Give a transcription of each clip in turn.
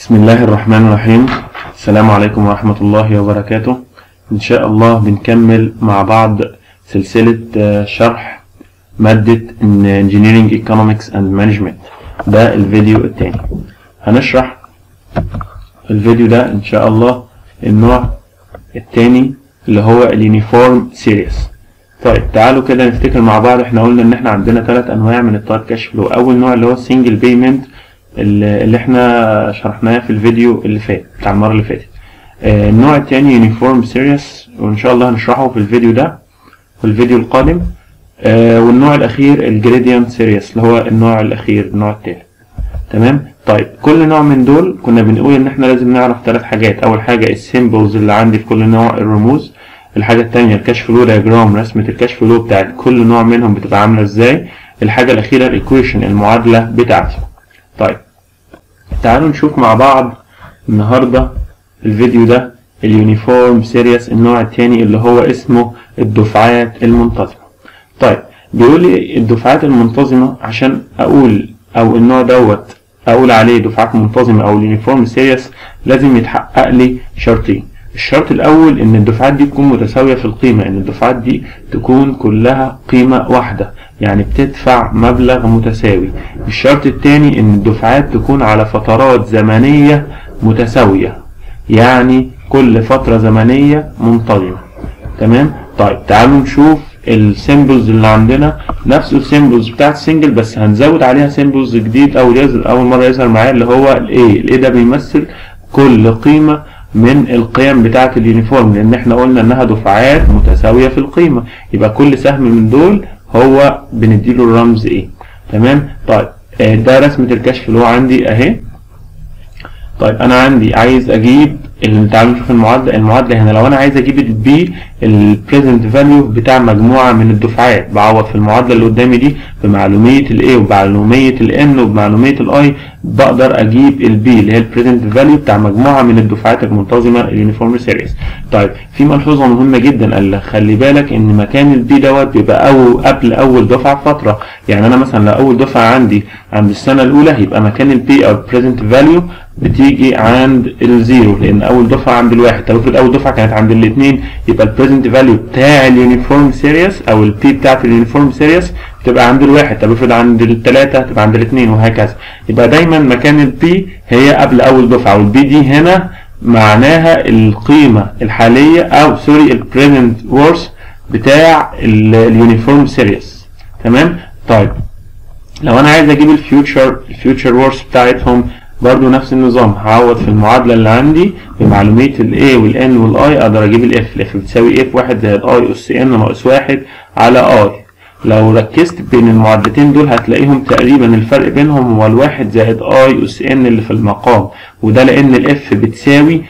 بسم الله الرحمن الرحيم السلام عليكم ورحمة الله وبركاته إن شاء الله بنكمل مع بعض سلسلة آه، شرح مادة Engineering Economics and Management ده الفيديو التاني هنشرح الفيديو ده إن شاء الله النوع التاني اللي هو اليونيفورم سيريس طيب تعالوا كده نفتكر مع بعض احنا قلنا ان احنا عندنا ثلاث انواع من التايب كاش فلو اول نوع اللي هو السنجل بيمنت اللي اللي احنا شرحناه في الفيديو اللي فات بتاع المره اللي فاتت آه، النوع التاني يونيفورم سيريس وان شاء الله هنشرحه في الفيديو ده في الفيديو القادم آه، والنوع الاخير الجريدينت سيريس اللي هو النوع الاخير النوع التالت تمام طيب كل نوع من دول كنا بنقول ان احنا لازم نعرف ثلاث حاجات اول حاجه السيمبلز اللي عندي في كل نوع الرموز الحاجه الثانيه الكاش فلو دايجرام رسمه الكاش فلو بتاعت كل نوع منهم بتبقى عامله ازاي الحاجه الاخيره الايكويشن المعادله بتاعتي طيب تعالوا نشوف مع بعض النهارده الفيديو ده اليونيفورم سيريس النوع الثاني اللي هو اسمه الدفعات المنتظمه طيب بيقول لي الدفعات المنتظمه عشان اقول او النوع دوت اقول عليه دفعات منتظمه او اليونيفورم سيريس لازم يتحقق لي شرطين الشرط الاول ان الدفعات دي تكون متساويه في القيمه ان الدفعات دي تكون كلها قيمه واحده يعني بتدفع مبلغ متساوي الشرط الثاني ان الدفعات تكون على فترات زمنيه متساويه يعني كل فتره زمنيه منتظمه تمام طيب تعالوا نشوف السيمبلز اللي عندنا نفس السيمبلز بتاعت السنجل بس هنزود عليها سيمبلز جديد اول يظهر اول مره يظهر معايا اللي هو الاي الاي ده بيمثل كل قيمه من القيم بتاعه اليونيفورم لان احنا قلنا انها دفعات متساويه في القيمه يبقى كل سهم من دول هو بنديله الرمز ايه تمام طيب آه، ده رسمه الكشف اللي هو عندي اهي طيب انا عندي عايز اجيب ال- تعالوا نشوف المعادله المعادله هنا لو انا عايز اجيب البي البريزنت فاليو بتاع مجموعه من الدفعات بعوض في المعادله اللي قدامي دي بمعلوميه الاي وبمعلوميه الان وبمعلوميه الاي بقدر اجيب البي اللي هي البريزنت فاليو بتاع مجموعه من الدفعات المنتظمه اليونيفورم سيريس طيب في ملحوظه مهمه جدا قال لك خلي بالك ان مكان البي دوت بيبقى أو قبل اول دفعه بفتره يعني انا مثلا لو اول دفعه عندي عند السنه الاولى يبقى مكان البي او البريزنت فاليو بتيجي عند الزيرو لان اول دفعه عند الواحد طب افرض اول دفعه كانت عند الاثنين يبقى البريزنت فاليو بتاع اليونيفورم سيريس او البي بتاعت اليونيفورم سيريس بتبقى عند الواحد طب افرض عند الثلاثه تبقى عند الاثنين وهكذا يبقى دايما مكان البي هي قبل اول دفعه والبي دي هنا معناها القيمه الحاليه او سوري البريزنت وورث بتاع اليونيفورم سيريس تمام طيب لو انا عايز اجيب الفيوتشر الفيوتشر وورث بتاعتهم برضو نفس النظام هعوض في المعادلة اللي عندي بمعلومية ال A وال N وال I اقدر اجيب ال F ال F بتساوي F واحد زائد I اس N ناقص واحد على I لو ركزت بين المعادلتين دول هتلاقيهم تقريبا الفرق بينهم هو الواحد زائد I اس N اللي في المقام وده لان ال F بتساوي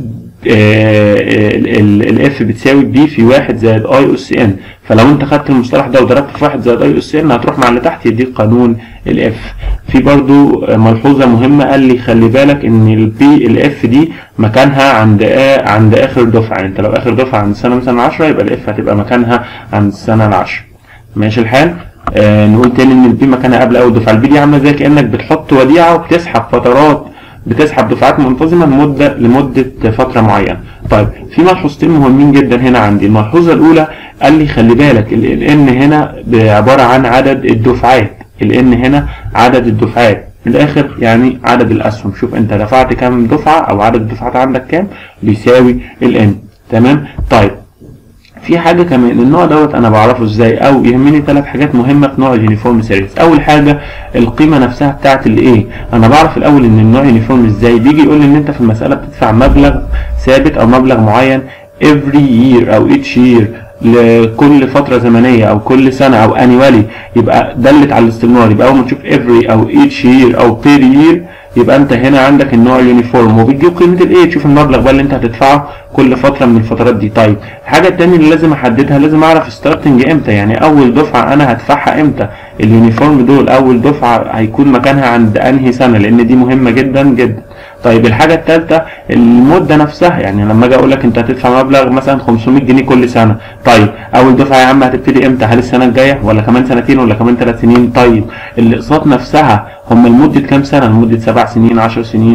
الاف بتساوي بي في واحد زائد اي اس ان فلو انت خدت المصطلح ده وضربت في واحد زائد اي اس ان هتروح مع اللي تحت يديك قانون الاف في برضو ملحوظه مهمه قال لي خلي بالك ان البي الاف دي مكانها عند آ عند اخر دفعه يعني انت لو اخر دفعه عند السنه مثلا 10 يبقى الاف هتبقى مكانها عند السنه العشر ماشي الحال آه نقول تاني ان البي مكانها قبل اول دفعه البي دي عامله زي كانك بتحط وديعه وبتسحب فترات بتسحب دفعات منتظمه لمده لمده فتره معينه. طيب في ملحوظتين مهمين جدا هنا عندي، الملحوظه الاولى قال لي خلي بالك ال ان هنا عباره عن عدد الدفعات، ال ان هنا عدد الدفعات، من الاخر يعني عدد الاسهم، شوف انت دفعت كام دفعه او عدد الدفعات عندك كام بيساوي ال ان، تمام؟ طيب في حاجه كمان النوع دوت انا بعرفه ازاي او يهمني ثلاث حاجات مهمه في نوع اليونيفورم سيريس اول حاجه القيمه نفسها بتاعت الايه انا بعرف الاول ان النوع يونيفورم ازاي بيجي يقول لي ان انت في المساله بتدفع مبلغ ثابت او مبلغ معين every year او each year لكل فترة زمنية أو كل سنة أو annually يبقى دلت على الاستمرار يبقى أول ما تشوف every أو each year أو per year يبقى أنت هنا عندك النوع اليونيفورم وبتجيب قيمة الإيه تشوف المبلغ بقى اللي أنت هتدفعه كل فترة من الفترات دي طيب الحاجة التانية اللي لازم أحددها لازم أعرف ستارتنج إمتى يعني أول دفعة أنا هدفعها إمتى اليونيفورم دول أول دفعة هيكون مكانها عند أنهي سنة لأن دي مهمة جدا جدا طيب الحاجة الثالثة المدة نفسها يعني لما اجي اقول لك انت هتدفع مبلغ مثلا 500 جنيه كل سنة طيب اول دفعة يا عم هتبتدي امتى هل السنة الجاية ولا كمان سنتين ولا كمان ثلاث سنين طيب الاقساط نفسها هم لمدة كام سنة لمدة سبع سنين 10 سنين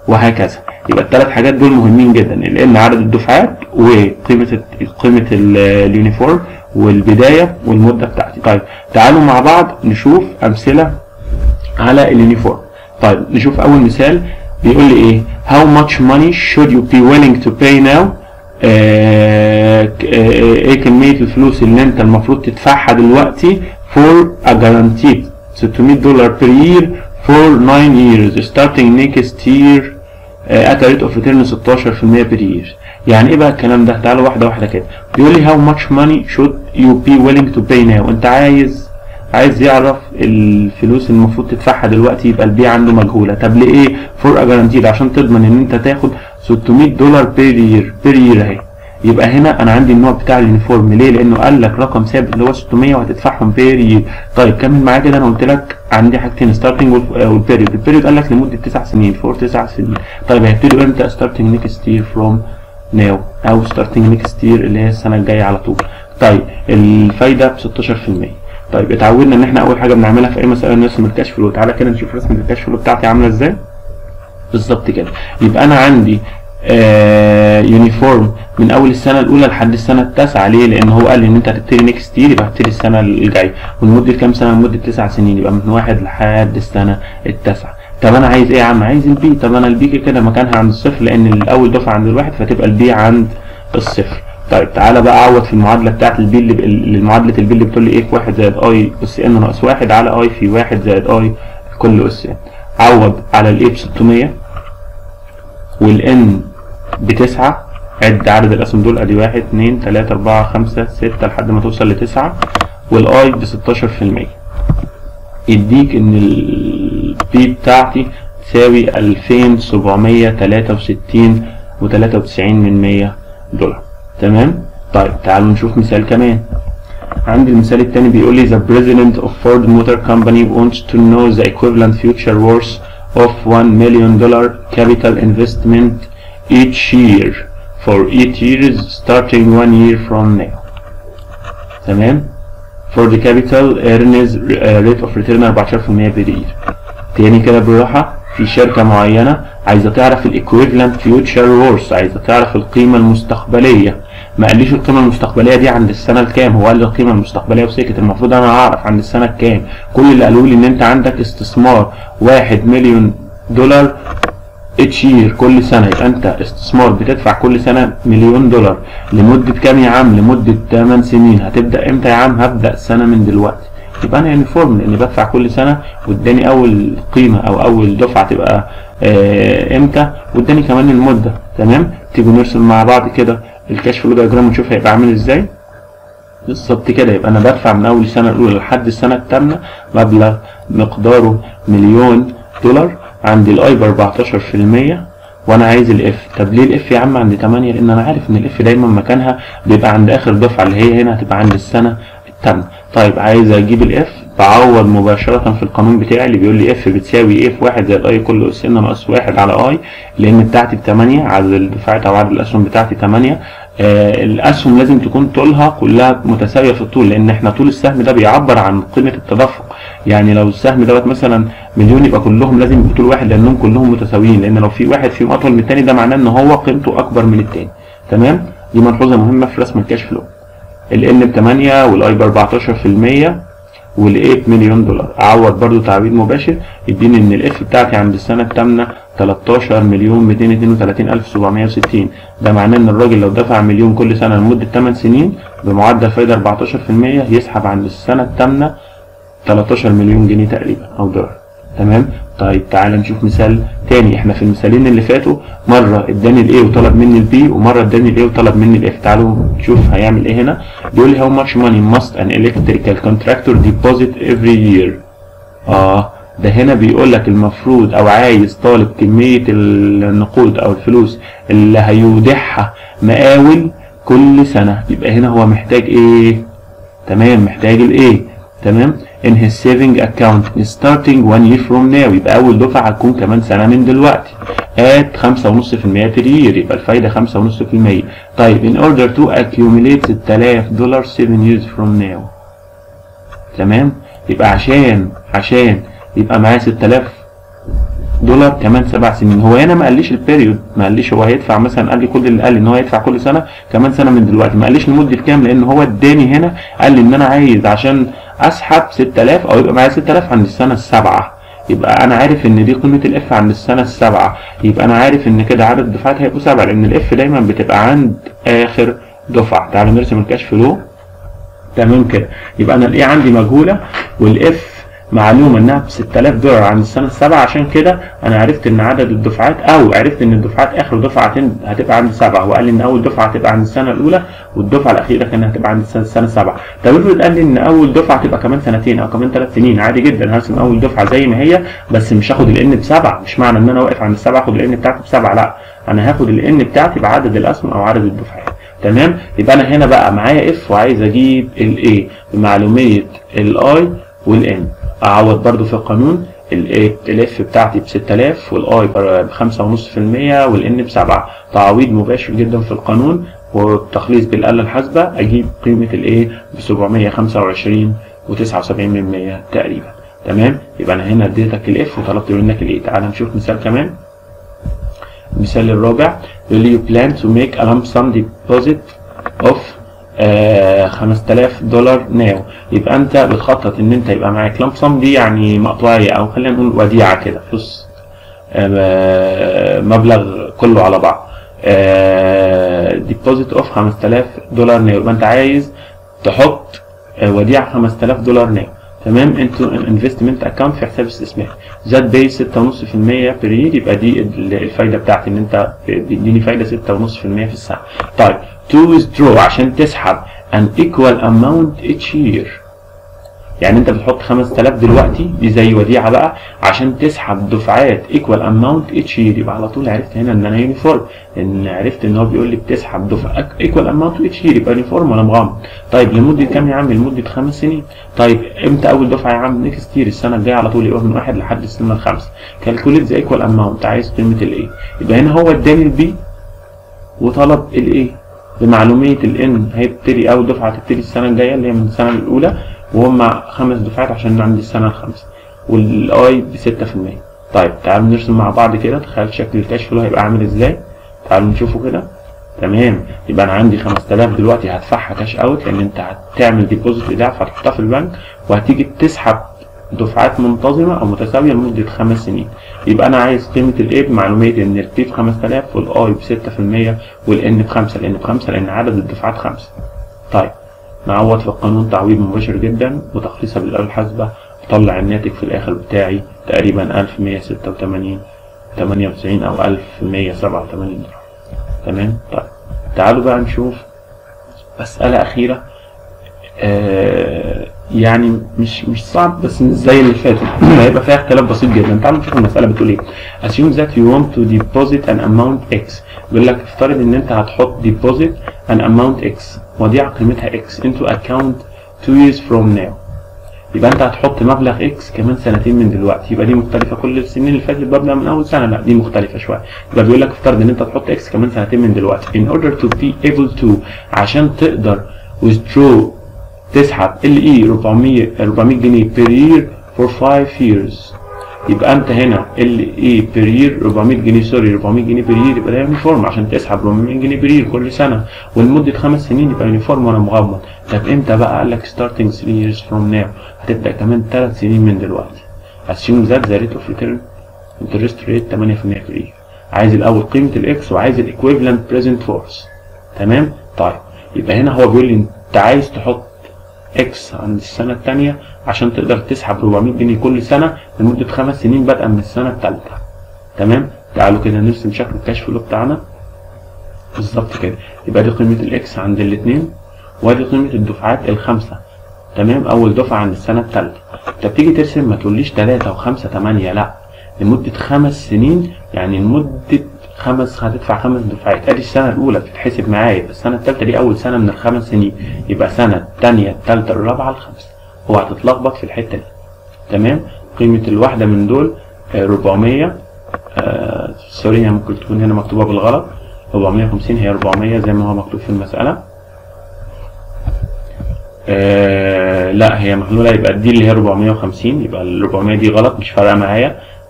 وهكذا يبقى الثلاث حاجات دول مهمين جدا لان عدد الدفعات وقيمه قيمه اليونيفورم والبدايه والمده بتاعتي طيب تعالوا مع بعض نشوف امثله على اليونيفورم طيب نشوف اول مثال بيقول لي ايه how much money should you be willing to pay now آه ايه كميه الفلوس اللي انت المفروض تدفعها دلوقتي for a guaranteed 600 دولار per year for 9 years starting next year at a rate of return 16% per year يعني ايه بقى الكلام ده تعالوا واحده واحده كده بيقول لي how much money should you be willing to pay now انت عايز عايز يعرف الفلوس المفروض تدفعها دلوقتي يبقى البيع عنده مجهوله طب لايه فور جارانتيد عشان تضمن ان انت تاخد 600 دولار بير يير بير يير اهي يبقى هنا انا عندي النوع بتاع اليونيفورم ليه لانه قال لك رقم ثابت اللي هو 600 وهتدفعهم بير يير طيب كمل معايا كده انا قلت لك عندي حاجتين ستارتنج والبيريود البيريود قال لك لمده 9 سنين فور 9 سنين طيب هيبتدوا امتى ستارتنج نيكست يير فروم ناو او ستارتنج نيكست يير اللي هي السنه الجايه على طول طيب الفايده ب 16% طيب اتعودنا ان احنا اول حاجه بنعملها في اي مساله نرسم الكاش فلو تعالى كده نشوف رسمه الكاش فلو بتاعتي عامله ازاي بالظبط كده يبقى انا عندي آه يونيفورم من اول السنه الاولى لحد السنه التاسعه ليه لان هو قال لي ان انت هتبتدي نيكست يير يبقى هتبتدي السنه الجايه ولمده كام سنه لمده تسع سنين يبقى من واحد لحد السنه التاسعه طب انا عايز ايه يا عم عايز البي طب انا البي كده مكانها عند الصفر لان الاول دفعه عند الواحد فتبقى البي عند الصفر طيب تعالى بقى اعوض في المعادله بتاعت البي اللي معادله البي اللي بتقول لي ايه في 1 زائد اي اس ان ناقص 1 على اي في 1 زائد اي كل اس ان عوض على الاي ب 600 والان بتسعة عد عدد الاسهم دول ادي 1 2 3 4 5 6 لحد ما توصل لتسعة والاي ب 16% يديك ان البي بتاعتي تساوي 2763 و93 من 100 دولار تمام طيب تعالوا نشوف مثال كمان عندي المثال الثاني بيقول لي the president of Ford Motor Company wants to know the equivalent future worth of 1 million dollar capital investment each year for each years starting one year from now تمام for the capital earnings rate of return 14% per year تاني كده بالراحة في شركة معينة عايزة تعرف الايكويفالنت فيوتشر وورث عايزة تعرف القيمة المستقبلية ما قاليش القيمة المستقبلية دي عند السنة الكام هو قال لي القيمة المستقبلية وسكت المفروض انا اعرف عند السنة الكام كل اللي قالوا لي ان انت عندك استثمار واحد مليون دولار اتش يير كل سنة يبقى انت استثمار بتدفع كل سنة مليون دولار لمدة كام يا عم لمدة 8 سنين هتبدأ امتى يا عم هبدأ سنة من دلوقتي يبقى انا يونيفورم لاني بدفع كل سنة واداني اول قيمة او اول دفعة تبقى اه امتى واداني كمان المدة تمام تيجوا نرسم مع بعض كده الكاش فلو دياجرام ونشوف هيبقى عامل ازاي بالظبط كده يبقى انا بدفع من اول السنة الاولى لحد السنة الثامنة مبلغ مقداره مليون دولار عندي الاي ب 14% وانا عايز الاف طب ليه الاف يا عم عند 8 لان انا عارف ان اف دايما مكانها بيبقى عند اخر دفعه اللي هي هنا هتبقى عند السنه الثامنه طيب عايز اجيب الاف بعوض مباشرة في القانون بتاعي اللي بيقول لي اف بتساوي ايه في واحد زائد اي كل اس ان ناقص واحد على اي لان بتاعتي بتمانية عدد الدفعات او عدد الاسهم بتاعتي تمانية آه الاسهم لازم تكون طولها كلها متساوية في الطول لان احنا طول السهم ده بيعبر عن قيمة التدفق يعني لو السهم دوت مثلا مليون يبقى كلهم لازم يبقوا طول واحد لانهم كلهم متساويين لان لو في واحد فيهم اطول من التاني ده معناه ان هو قيمته اكبر من التاني تمام دي ملحوظة مهمة في رسم الكاش فلو الان ب 8 والاي ب 14% والاي بمليون دولار اعوض برضو تعويض مباشر يديني ان الاف بتاعتي عند السنه الثامنه 13 مليون 232 الف 760 ده معناه ان الراجل لو دفع مليون كل سنه لمده 8 سنين بمعدل فايده 14% يسحب عند السنه الثامنه 13 مليون جنيه تقريبا او دولار تمام طيب تعال نشوف مثال تاني احنا في المثالين اللي فاتوا مره اداني الاي وطلب مني البي ومره اداني الاي وطلب مني الاف تعالوا نشوف هيعمل ايه هنا بيقول لي how much money must an electrical contractor deposit every year اه ده هنا بيقول لك المفروض او عايز طالب كميه النقود او الفلوس اللي هيودعها مقاول كل سنه يبقى هنا هو محتاج ايه تمام محتاج الايه تمام in his saving account starting one year from now يبقى أول دفعة هتكون كمان سنة من دلوقتي at 5.5% per year يبقى الفايدة 5.5% طيب in order to accumulate 6000 دولار 7 years from now تمام يبقى عشان عشان يبقى معايا 6000 دولار كمان سبع سنين هو هنا ما قاليش البيريود ما قاليش هو هيدفع مثلا قال لي كل اللي قال لي ان هو هيدفع كل سنه كمان سنه من دلوقتي ما قاليش لمده كام لان هو اداني هنا قال لي ان انا عايز عشان اسحب 6000 او يبقى معايا 6000 عند السنه السابعه يبقى انا عارف ان دي قيمه الاف عند السنه السابعه يبقى انا عارف ان كده عدد الدفعات هيبقوا سبعه لان الاف دايما بتبقى عند اخر دفعه تعالوا نرسم الكاش فلو تمام كده يبقى انا الايه عندي مجهوله والاف معلومه انها ب 6000 دولار عند السنه السابعه عشان كده انا عرفت ان عدد الدفعات او عرفت ان الدفعات اخر دفعه هتبقى عند سبعه وقال لي ان اول دفعه هتبقى عند السنه الاولى والدفعه الاخيره كانت هتبقى عند السنه, السنة السابعه طب افرض قال لي ان اول دفعه هتبقى كمان سنتين او كمان ثلاث سنين عادي جدا هرسم اول دفعه زي ما هي بس مش هاخد الان بسبعه مش معنى ان انا واقف عند السبعه اخد الان بتاعتي بسبعه لا انا هاخد الان بتاعتي بعدد الاسهم او عدد الدفعات تمام يبقى انا هنا بقى معايا اف وعايز اجيب الاي بمعلوميه الاي والان اعوض برضو في القانون الاف بتاعتي ب 6000 والاي ب 5.5% والان ب 7 تعويض مباشر جدا في القانون والتخليص بالاله الحاسبه اجيب قيمه الايه ب 725 و79 من 100 تقريبا تمام يبقى انا هنا اديتك الاف وطلبت منك الايه تعال نشوف مثال كمان المثال الرابع يقول لي you plan to make a lump sum deposit of آه 5000 دولار ناو يبقى انت بتخطط ان انت يبقى معاك لامب سم دي يعني مقطوعيه او خلينا نقول وديعه كده فلوس آه مبلغ كله على بعض ديبوزيت اوف 5000 دولار ناو يبقى انت عايز تحط آه وديعه 5000 دولار ناو تمام انتو انفستمنت اكونت في حساب استثماري زاد باي 6.5% بريد يبقى دي الفايده بتاعتي ان انت بيديني فايده 6.5% في السنه طيب to withdraw عشان تسحب an equal amount each year يعني انت بتحط 5000 دلوقتي دي زي وديعه بقى عشان تسحب دفعات equal amount each year يبقى على طول عرفت هنا ان انا يونيفورم لان عرفت ان هو بيقول لي بتسحب دفعه equal amount each year يبقى يونيفورم ولا مغمض طيب لمده كام يا عم لمده خمس سنين طيب امتى اول دفعه يا عم نيكست يير السنه الجايه على طول يبقى من واحد لحد السنه الخامسه كالكوليت ذا equal amount عايز قيمه الايه يبقى هنا هو اداني البي وطلب الايه بمعلوميه الان هيبتدي اول دفعه هتبتدي السنه الجايه اللي هي من السنه الاولى وهم خمس دفعات عشان عندي السنه الخامسه والاي ب 6% طيب تعالوا نرسم مع بعض كده تخيل شكل الكاش فلو هيبقى عامل ازاي تعالوا نشوفه كده تمام يبقى انا عندي 5000 دلوقتي هدفعها كاش اوت لان انت هتعمل ديبوزيت ايداع فهتحطها في البنك وهتيجي تسحب دفعات منتظمه او متساويه لمده خمس سنين يبقى انا عايز قيمه الاي بمعلوميه ان البي ب 5000 والاي ب 6% والان ب 5 لان ب 5 لان عدد الدفعات 5 طيب نعوض في القانون تعويض مباشر جدا وتخليصها بالاله الحاسبه اطلع الناتج في الاخر بتاعي تقريبا 1186 98 او 1187 دولار تمام طيب تعالوا بقى نشوف مسألة أخيرة آه يعني مش مش صعب بس مش زي اللي فاتت هيبقى فيها اختلاف بسيط جدا تعالوا نشوف المسألة بتقول ايه assume that you want to deposit an amount x بيقول لك افترض ان انت هتحط deposit an amount x وديعة قيمتها x into account 2 years from now يبقى انت هتحط مبلغ اكس كمان سنتين من دلوقتي يبقى دي مختلفه كل السنين اللي فاتت ببدا من اول سنه لا دي مختلفه شويه يبقى بيقول لك افترض ان انت تحط اكس كمان سنتين من دلوقتي in order to be able to عشان تقدر withdraw تسحب ال اي 400 400 جنيه per year for 5 years يبقى انت هنا ال اي بير يير 400 جنيه سوري 400 جنيه بير يير يبقى ده يونيفورم عشان تسحب 400 جنيه بير يير كل سنه ولمده خمس سنين يبقى يونيفورم وانا مغمض طب امتى بقى قال لك ستارتنج 3 years from now هتبدا كمان ثلاث سنين من دلوقتي assume that the rate of return interest rate 8% per year عايز الاول قيمه الاكس وعايز الايكويفالنت بريزنت فورس تمام طيب يبقى هنا هو بيقول لي انت عايز تحط اكس عند السنه الثانيه عشان تقدر تسحب 400 جنيه كل سنه لمده خمس سنين بدءا من السنه الثالثه تمام تعالوا كده نرسم شكل الكاش فلو بتاعنا بالظبط كده يبقى دي قيمه الاكس عند الاثنين وادي قيمه الدفعات الخمسه تمام اول دفعه عند السنه الثالثه انت بتيجي ترسم ما تقوليش 3 و5 8 لا لمده خمس سنين يعني لمده خمس هتدفع خمس دفعات ادي السنه الاولى بتتحسب معايا يبقى السنه الثالثه دي اول سنه من الخمس سنين يبقى سنه الثانيه الثالثه الرابعه الخامسه هو هتتلخبط في الحته دي تمام قيمه الواحده من دول 400 آه سوري هي ممكن تكون هنا مكتوبه بالغلط 450 هي 400 زي ما هو مكتوب في المساله آه لا هي محلوله يبقى دي اللي هي 450 يبقى ال 400 دي غلط مش فارقه معايا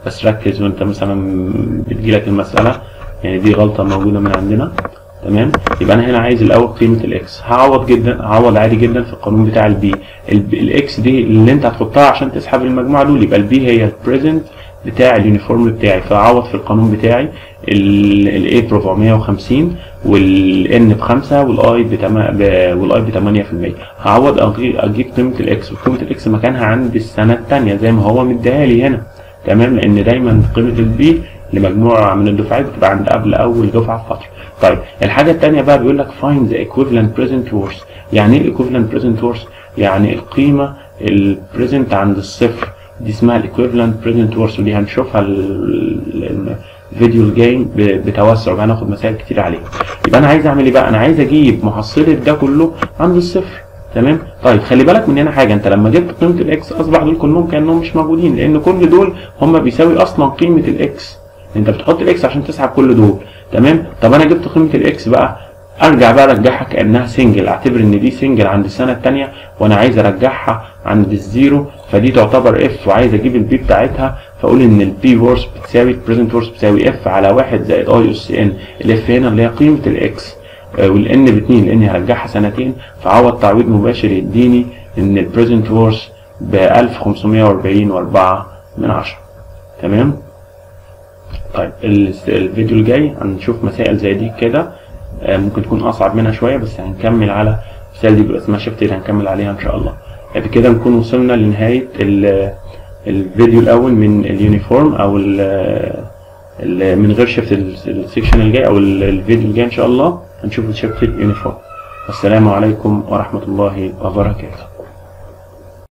بس ركز وانت مثلا بتجيلك المساله يعني دي غلطه موجوده من عندنا تمام يبقى انا هنا عايز الاول قيمه الاكس هعوض جدا هعوض عادي جدا في القانون بتاع البي الاكس دي اللي انت هتحطها عشان تسحب المجموعه دول يبقى البي هي البريزنت بتاع اليونيفورم بتاعي فاعوض في القانون بتاعي الاي ب 450 والان بخمسة والاي والاي ب 8% هعوض اجيب قيمه الاكس وقيمه الاكس مكانها عند السنه الثانيه زي ما هو مديها لي هنا تمام لان دايما قيمه البي لمجموعه من الدفعات بتبقى عند قبل اول دفعه في فتره طيب الحاجه الثانيه بقى بيقول لك find the equivalent present worth يعني ايه equivalent present worth يعني القيمه البريزنت عند الصفر دي اسمها الايكويفالنت بريزنت ورث ودي هنشوفها الفيديو الجاي بتوسع وهناخد مسائل كتير عليها يبقى انا عايز اعمل ايه بقى انا عايز اجيب محصله ده كله عند الصفر تمام طيب خلي بالك من هنا حاجه انت لما جبت قيمه الاكس اصبح دول كلهم كانهم مش موجودين لان كل دول هم بيساوي اصلا قيمه الاكس انت بتحط الاكس عشان تسحب كل دول تمام طب انا جبت قيمه الاكس بقى ارجع بقى ارجعها كانها سنجل اعتبر ان دي سنجل عند السنه الثانيه وانا عايز ارجعها عند الزيرو فدي تعتبر اف وعايز اجيب البي بتاعتها فاقول ان البي ورث بتساوي البريزنت ورث بتساوي اف على 1 زائد اي اس ان الاف هنا اللي هي قيمه الاكس والان ب 2 لاني هرجعها سنتين فعوض تعويض مباشر يديني ان البريزنت ورث ب 1540 و4 من 10 تمام طيب الفيديو الجاي هنشوف مسائل زي دي كده ممكن تكون اصعب منها شويه بس هنكمل على المسائل دي بيبقى اسمها شيفت اللي هنكمل عليها ان شاء الله بكده نكون وصلنا لنهايه الفيديو الاول من اليونيفورم او ال ال من غير شيفت السكشن الجاي او الفيديو الجاي ان شاء الله هنشوف الشيفت اليونيفورم والسلام عليكم ورحمه الله وبركاته